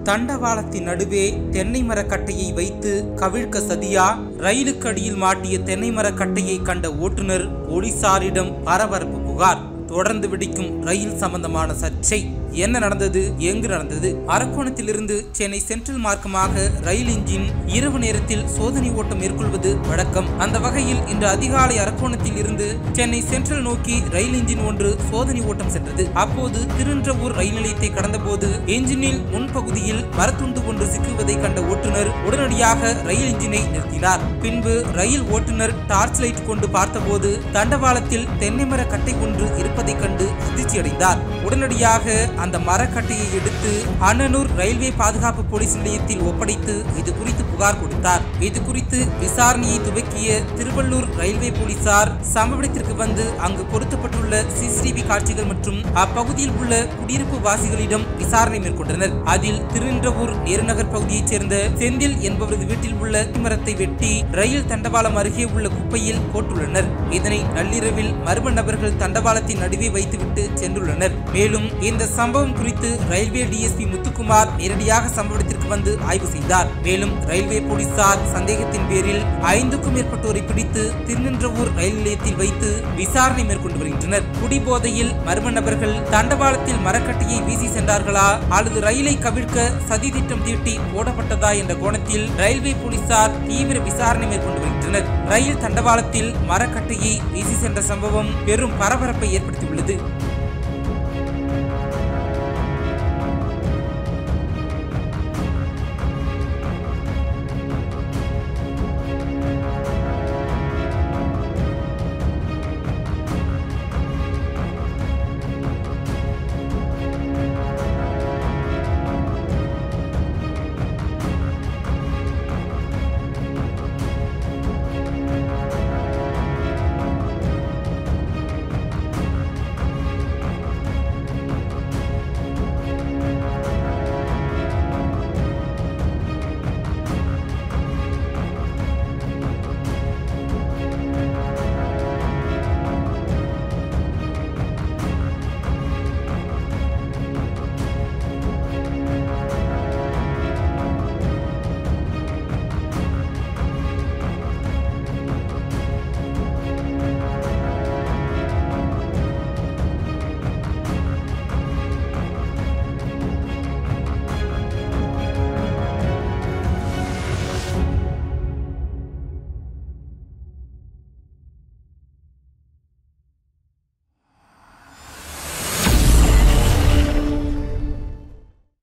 தண்டவாளத்தின் நடுவே தென்னை மரக்கட்டையை வைத்து கவிழ்க்க சதியா ரயிலுக்கு அடியில் மாட்டிய தென்னை மரக்கட்டையை கண்ட ஓட்டுநர் போலீசாரிடம் பரபரப்பு புகார் தொடர்ந்து வெடிக்கும் ரயில் சம்பந்தமான சர்ச்சை என்ன நடந்தது எங்கு நடந்தது அரக்கோணத்திலிருந்து சென்னை சென்ட்ரல் மார்க்கமாக ரயில் இன்ஜின் இரவு நேரத்தில் சோதனை ஓட்டம் மேற்கொள்வது வழக்கம் அந்த வகையில் இன்று அதிகாலை அரக்கோணத்தில் இருந்து சென்னை சென்ட்ரல் நோக்கி ரயில் இன்ஜின் ஒன்று சோதனை ஓட்டம் சென்றது அப்போது திருநின்றவூர் ரயில் நிலையத்தை கடந்தபோது என்ஜினில் முன்பகுதியில் மரத்துண்டு ஒன்று சிக்குவதை கண்ட ஓட்டுநர் உடனடியாக ரயில் இன்ஜினை நிறுத்தினார் பின்பு ரயில் ஓட்டுநர் டார்ச் லைட் கொண்டு பார்த்தபோது தண்டவாளத்தில் தென்னை மர கட்டை ஒன்று இருப்பதைக் கண்டு அதிர்ச்சியடைந்தார் உடனடியாக அந்த மரக்கட்டையை எடுத்து அண்ணனூர் ரயில்வே பாதுகாப்பு போலீஸ் நிலையத்தில் ஒப்படைத்து இது குறித்து புகார் கொடுத்தார் இது குறித்து விசாரணையை துவக்கிய திருவள்ளூர் ரயில்வே போலீசார் சம்பவ இடத்திற்கு வந்து அங்கு பொருத்தப்பட்டுள்ள சிசிடிவி காட்சிகள் மற்றும் அப்பகுதியில் உள்ள குடியிருப்பு வாசிகளிடம் விசாரணை மேற்கொண்டனர் அதில் திருநின்றவூர் நேருநகர் பகுதியைச் சேர்ந்த செந்தில் என்பவரது வீட்டில் உள்ள மரத்தை வெட்டி ரயில் தண்டவாளம் அருகே உள்ள குப்பையில் போட்டுள்ளனர் இதனை நள்ளிரவில் மர்ம நபர்கள் தண்டவாளத்தின் நடுவே வைத்துவிட்டு சென்றுள்ளனர் மேலும் இந்த சம்பவம் குறித்து ரயில்வே டிஎஸ்பி முத்துக்குமார் நேரடியாக சம்பவ இடத்திற்கு வந்து ஆய்வு செய்தார் மேலும் ரயில்வே போலீசார் சந்தேகத்தின் பேரில் ஐந்துக்கும் மேற்பட்டோரை பிடித்து திருநின்றவூர் ரயில் நிலையத்தில் வைத்து விசாரணை மேற்கொண்டு வருகின்றனர் குடிபோதையில் மர்ம நபர்கள் தண்டவாளத்தில் மரக்கட்டையை வீசி சென்றார்களா அல்லது ரயிலை கவிழ்க்க சதி திட்டம் தீட்டி போடப்பட்டதா என்ற கோணத்தில் ரயில்வே போலீசார் தீவிர விசாரணை மேற்கொண்டு வருகின்றனர் ரயில் தண்டவாளத்தில் மரக்கட்டையை வீசி சென்ற சம்பவம் பெரும் பரபரப்பை ஏற்படுத்தியுள்ளது